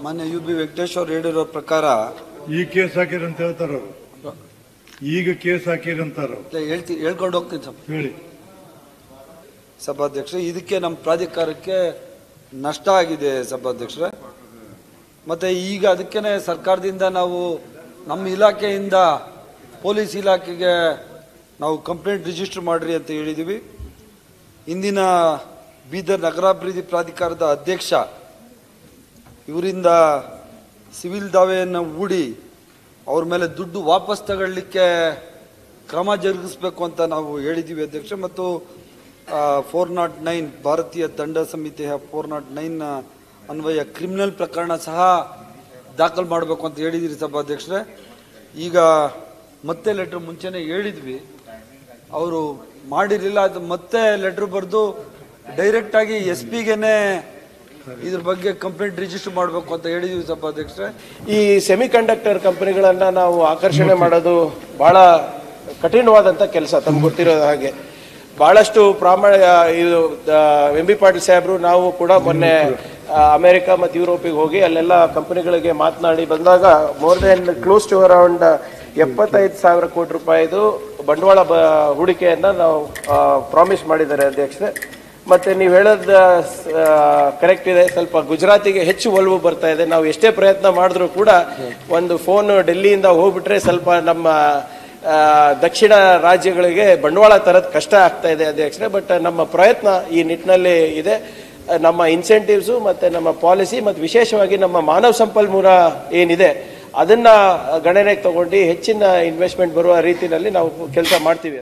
ಮಾನ್ಯ you B Venkatesh ಅವ್ರು ಹೇಳಿರೋ ಪ್ರಕಾರ ಈ ಕೇಸ್ ಹಾಕಿರಂತ ಹೇಳ್ತಾರ ಅವ್ರು ಈಗ ಕೇಸ್ ಹಾಕಿರಂತಾರ ಅವ್ರು. ಇಲ್ಲ, ಹೇಳ್ತಿ ಹೇಳ್ಕೊಂಡು ಹೋಗ್ತೀನಿ ಸರ್ ಹೇಳಿ ಸಭಾಧ್ಯಕ್ಷರೇ ಇದಕ್ಕೆ ನಮ್ಮ ಪ್ರಾಧಿಕಾರಕ್ಕೆ ನಷ್ಟ ಆಗಿದೆ ಸಭಾಧ್ಯಕ್ಷರೇ ಮತ್ತೆ ಈಗ ಅದಕ್ಕೇನೆ ಸರ್ಕಾರದಿಂದ ನಾವು ನಮ್ಮ ಇಲಾಖೆಯಿಂದ ಪೊಲೀಸ್ ಇಲಾಖೆಗೆ ನಾವು ಕಂಪ್ಲೇಂಟ್ ರಿಜಿಸ್ಟರ್ ಮಾಡ್ರಿ ಅಂತ ಹೇಳಿದ್ದೀವಿ ಇಂದಿನ ಬೀದರ್ ನಗರಾಭಿವೃದ್ಧಿ ಪ್ರಾಧಿಕಾರದ ಅಧ್ಯಕ್ಷ ಇವರಿಂದ ಸಿವಿಲ್ ದಾವೆಯನ್ನು ಹೂಡಿ ಅವ್ರ ಮೇಲೆ ದುಡ್ಡು ವಾಪಸ್ ತಗೊಳ್ಳಿಕ್ಕೆ ಕ್ರಮ ಜರುಗಿಸಬೇಕು ಅಂತ ನಾವು ಹೇಳಿದ್ದೀವಿ ಅಧ್ಯಕ್ಷ ಮತ್ತು ಫೋರ್ ನಾಟ್ ನೈನ್ ಭಾರತೀಯ ದಂಡ ಸಂಹಿತೆಯ ಫೋರ್ ನಾಟ್ ನೈನ್ ಅನ್ವಯ ಕ್ರಿಮಿನಲ್ ಪ್ರಕರಣ ಸಹ ದಾಖಲು ಮಾಡಬೇಕು ಅಂತ ಹೇಳಿದಿರಿ ಸಭಾಧ್ಯಕ್ಷರೇ ಈಗ ಮತ್ತೆ ಲೆಟ್ರ್ ಮುಂಚೆನೇ ಹೇಳಿದ್ವಿ ಅವರು ಮಾಡಿರಲಿಲ್ಲ ಅದು ಮತ್ತೆ ಲೆಟ್ರ್ ಬರೆದು ಡೈರೆಕ್ಟಾಗಿ ಎಸ್ ಪಿಗೆನೆ ಇದ್ರ ಬಗ್ಗೆ ಕಂಪ್ಲೇಂಟ್ ರಿಜಿಸ್ಟರ್ ಮಾಡಬೇಕು ಅಂತ ಹೇಳಿದ್ವಿ ಸಭಾಧ್ಯಕ್ಷರೇ ಈ ಸೆಮಿ ಕಂಡಕ್ಟರ್ ಕಂಪನಿಗಳನ್ನ ನಾವು ಆಕರ್ಷಣೆ ಮಾಡೋದು ಬಹಳ ಕಠಿಣವಾದಂತ ಕೆಲಸ ತಮ್ಗೆ ಗೊತ್ತಿರೋ ಹಾಗೆ ಬಹಳಷ್ಟು ಪ್ರಾಮಾಣ ಇದು ಎಂ ಬಿ ಪಾಟೀಲ್ ಸಾಹೇಬ್ರು ನಾವು ಕೂಡ ಮೊನ್ನೆ ಆ, ಅಮೆರಿಕ ಮತ್ತು ಯುರೋಪಿಗೆ ಹೋಗಿ ಅಲ್ಲೆಲ್ಲ ಕಂಪನಿಗಳಿಗೆ ಮಾತನಾಡಿ ಬಂದಾಗ more than close to around ಎಪ್ಪತ್ತೈದು ಸಾವಿರ ಕೋಟಿ ರೂಪಾಯಿದು ಬಂಡವಾಳ ಬ ಹೂಡಿಕೆಯನ್ನ ನಾವು ಪ್ರಾಮಿಸ್ ಮಾಡಿದ್ದಾರೆ ಅಧ್ಯಕ್ಷರೇ ಮತ್ತೆ ನೀವು ಹೇಳೋದು ಕರೆಕ್ಟ್ ಇದೆ ಸ್ವಲ್ಪ ಗುಜರಾತಿಗೆ ಹೆಚ್ಚು ಒಲವು ಬರ್ತಾ ಇದೆ ನಾವು ಎಷ್ಟೇ ಪ್ರಯತ್ನ ಮಾಡಿದ್ರು ಕೂಡ ಒಂದು ಫೋನ್ ಡೆಲ್ಲಿಯಿಂದ ಹೋಗ್ಬಿಟ್ರೆ ಸ್ವಲ್ಪ ನಮ್ಮ ಆ, ದಕ್ಷಿಣ ರಾಜ್ಯಗಳಿಗೆ ಬಂಡವಾಳ ತರದ್ ಕಷ್ಟ ಆಗ್ತಾ ಇದೆ ಅಧ್ಯಕ್ಷರೇ ಬಟ್ ನಮ್ಮ ಪ್ರಯತ್ನ ಈ ನಿಟ್ಟಿನಲ್ಲಿ ಇದೆ ನಮ್ಮ ಇನ್ಸೆಂಟಿವ್ಸು ಮತ್ತೆ ನಮ್ಮ ಪಾಲಿಸಿ ಮತ್ತು ವಿಶೇಷವಾಗಿ ನಮ್ಮ ಮಾನವ ಸಂಪನ್ಮೂಲ ಏನಿದೆ ಅದನ್ನ ಗಣನೆಗೆ ತಗೊಂಡು ಹೆಚ್ಚಿನ ಇನ್ವೆಸ್ಟ್ಮೆಂಟ್ ಬರುವ ರೀತಿಯಲ್ಲಿ ನಾವು ಕೆಲಸ ಮಾಡ್ತೀವಿ